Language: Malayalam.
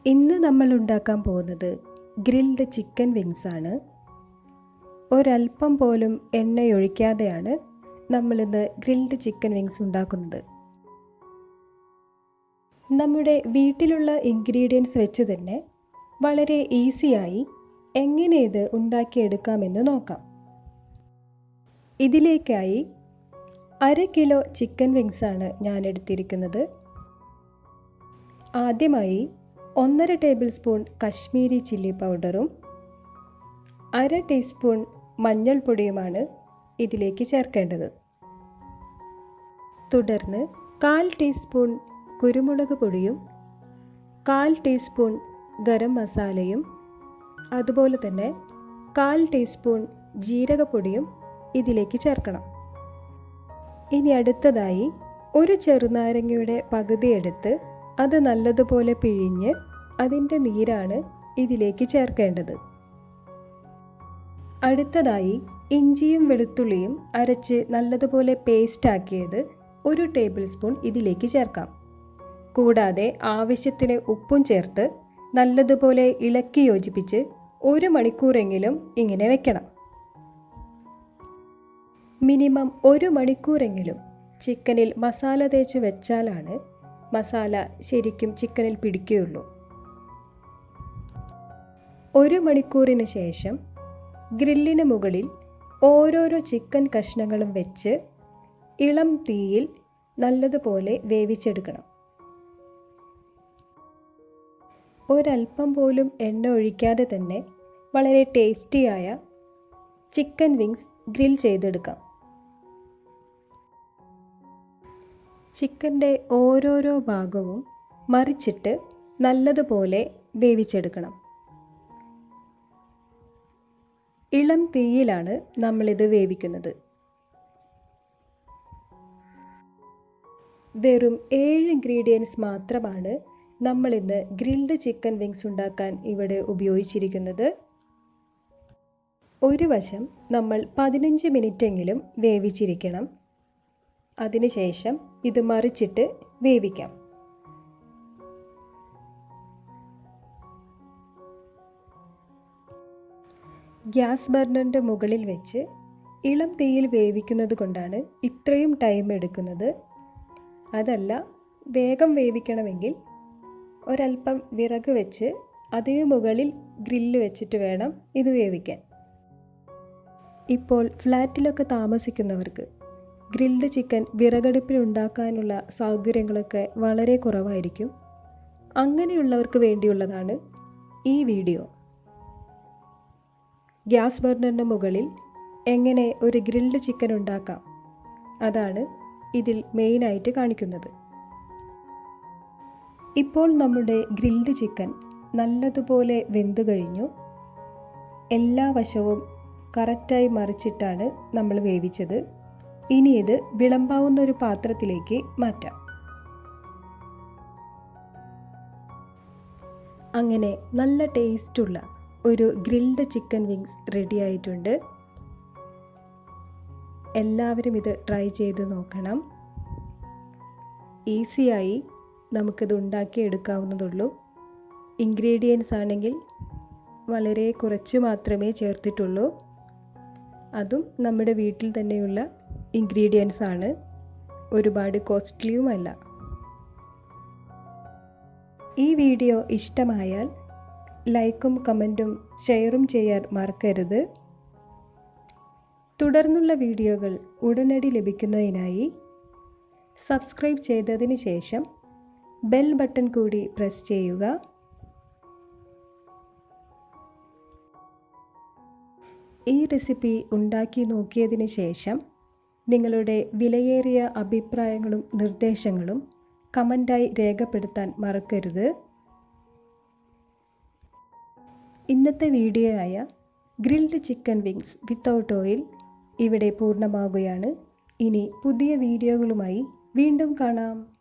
ഇന്ന് നമ്മൾ ഉണ്ടാക്കാൻ പോകുന്നത് ഗ്രിൽഡ് ചിക്കൻ വിങ്സ് ആണ് ഒരല്പം പോലും എണ്ണയൊഴിക്കാതെയാണ് നമ്മളിന്ന് ഗ്രിൽഡ് ചിക്കൻ വിങ്സ് ഉണ്ടാക്കുന്നത് നമ്മുടെ വീട്ടിലുള്ള ഇൻഗ്രീഡിയൻസ് വെച്ച് തന്നെ വളരെ ഈസിയായി എങ്ങനെ ഇത് ഉണ്ടാക്കിയെടുക്കാമെന്ന് നോക്കാം ഇതിലേക്കായി അര കിലോ ചിക്കൻ വിങ്സാണ് ഞാൻ എടുത്തിരിക്കുന്നത് ആദ്യമായി ഒന്നര ടേബിൾ സ്പൂൺ കശ്മീരി ചില്ലി പൗഡറും അര ടീസ്പൂൺ മഞ്ഞൾപ്പൊടിയുമാണ് ഇതിലേക്ക് ചേർക്കേണ്ടത് തുടർന്ന് കാൽ ടീസ്പൂൺ കുരുമുളക് പൊടിയും കാൽ ടീസ്പൂൺ ഗരം മസാലയും അതുപോലെ തന്നെ കാൽ ടീസ്പൂൺ ജീരകപ്പൊടിയും ഇതിലേക്ക് ചേർക്കണം ഇനി അടുത്തതായി ഒരു ചെറുനാരങ്ങയുടെ പകുതി എടുത്ത് അത് നല്ലതുപോലെ പിഴിഞ്ഞ് അതിൻ്റെ നീരാണ് ഇതിലേക്ക് ചേർക്കേണ്ടത് അടുത്തതായി ഇഞ്ചിയും വെളുത്തുള്ളിയും അരച്ച് നല്ലതുപോലെ പേസ്റ്റ് ആക്കിയത് ഒരു ടേബിൾ സ്പൂൺ ഇതിലേക്ക് ചേർക്കാം കൂടാതെ ആവശ്യത്തിന് ഉപ്പും ചേർത്ത് നല്ലതുപോലെ ഇളക്കി യോജിപ്പിച്ച് ഒരു മണിക്കൂറെങ്കിലും ഇങ്ങനെ വെക്കണം മിനിമം ഒരു മണിക്കൂറെങ്കിലും ചിക്കനിൽ മസാല തേച്ച് വെച്ചാലാണ് മസാല ശരിക്കും ചിക്കനിൽ പിടിക്കുകയുള്ളൂ ഒരു മണിക്കൂറിന് ശേഷം ഗ്രില്ലിന് മുകളിൽ ഓരോരോ ചിക്കൻ കഷ്ണങ്ങളും വെച്ച് ഇളം തീയിൽ നല്ലതുപോലെ വേവിച്ചെടുക്കണം ഒരല്പം പോലും എണ്ണ ഒഴിക്കാതെ തന്നെ വളരെ ടേസ്റ്റിയായ ചിക്കൻ വിങ്സ് ഗ്രിൽ ചെയ്തെടുക്കാം ചിക്കൻ്റെ ഓരോരോ ഭാഗവും മറിച്ചിട്ട് നല്ലതുപോലെ വേവിച്ചെടുക്കണം ഇളം തീയിലാണ് നമ്മളിത് വേവിക്കുന്നത് വെറും ഏഴ് ഇൻഗ്രീഡിയൻസ് മാത്രമാണ് നമ്മളിന്ന് ഗ്രിൽഡ് ചിക്കൻ വിങ്സ് ഉണ്ടാക്കാൻ ഇവിടെ ഉപയോഗിച്ചിരിക്കുന്നത് ഒരു വശം നമ്മൾ പതിനഞ്ച് മിനിറ്റെങ്കിലും വേവിച്ചിരിക്കണം അതിനുശേഷം ഇത് മറിച്ചിട്ട് വേവിക്കാം ഗ്യാസ് ബർണറിൻ്റെ മുകളിൽ വെച്ച് ഇളം തീയിൽ വേവിക്കുന്നത് കൊണ്ടാണ് ഇത്രയും ടൈം എടുക്കുന്നത് അതല്ല വേഗം വേവിക്കണമെങ്കിൽ ഒരല്പം വിറക് വെച്ച് അതിന് മുകളിൽ ഗ്രില്ല് വെച്ചിട്ട് വേണം ഇത് വേവിക്കാൻ ഇപ്പോൾ ഫ്ലാറ്റിലൊക്കെ താമസിക്കുന്നവർക്ക് ഗ്രിൽഡ് ചിക്കൻ വിറകടുപ്പിൽ ഉണ്ടാക്കാനുള്ള സൗകര്യങ്ങളൊക്കെ വളരെ കുറവായിരിക്കും അങ്ങനെയുള്ളവർക്ക് വേണ്ടിയുള്ളതാണ് ഈ വീഡിയോ ഗ്യാസ് ബർണറിൻ്റെ മുകളിൽ എങ്ങനെ ഒരു ഗ്രിൽഡ് ചിക്കൻ ഉണ്ടാക്കാം അതാണ് ഇതിൽ മെയിനായിട്ട് കാണിക്കുന്നത് ഇപ്പോൾ നമ്മുടെ ഗ്രിൽഡ് ചിക്കൻ നല്ലതുപോലെ വെന്തു കഴിഞ്ഞു എല്ലാ വശവും കറക്റ്റായി മറിച്ചിട്ടാണ് നമ്മൾ വേവിച്ചത് ഇനി ഇത് വിളമ്പാവുന്ന ഒരു പാത്രത്തിലേക്ക് മാറ്റാം അങ്ങനെ നല്ല ടേസ്റ്റുള്ള ഒരു ഗ്രിൽഡ് ചിക്കൻ വിങ്സ് റെഡി ആയിട്ടുണ്ട് എല്ലാവരും ഇത് ട്രൈ ചെയ്ത് നോക്കണം ഈസിയായി നമുക്കിത് ഉണ്ടാക്കിയെടുക്കാവുന്നതുള്ളൂ ഇൻഗ്രീഡിയൻസ് ആണെങ്കിൽ വളരെ കുറച്ച് മാത്രമേ ചേർത്തിട്ടുള്ളൂ അതും നമ്മുടെ വീട്ടിൽ തന്നെയുള്ള ഇൻഗ്രീഡിയൻസ് ആണ് ഒരുപാട് കോസ്റ്റ്ലിയുമല്ല ഈ വീഡിയോ ഇഷ്ടമായാൽ ലൈക്കും കമൻറ്റും ഷെയറും ചെയ്യാൻ മറക്കരുത് തുടർന്നുള്ള വീഡിയോകൾ ഉടനടി ലഭിക്കുന്നതിനായി സബ്സ്ക്രൈബ് ചെയ്തതിന് ശേഷം ബെൽ ബട്ടൺ കൂടി പ്രസ് ചെയ്യുക ഈ റെസിപ്പി ഉണ്ടാക്കി നോക്കിയതിന് ശേഷം നിങ്ങളുടെ വിലയേറിയ അഭിപ്രായങ്ങളും നിർദ്ദേശങ്ങളും കമൻ്റായി രേഖപ്പെടുത്താൻ മറക്കരുത് ഇന്നത്തെ വീഡിയോ ആയ grilled chicken wings without oil ഇവിടെ പൂർണ്ണമാകുകയാണ് ഇനി പുതിയ വീഡിയോകളുമായി വീണ്ടും കാണാം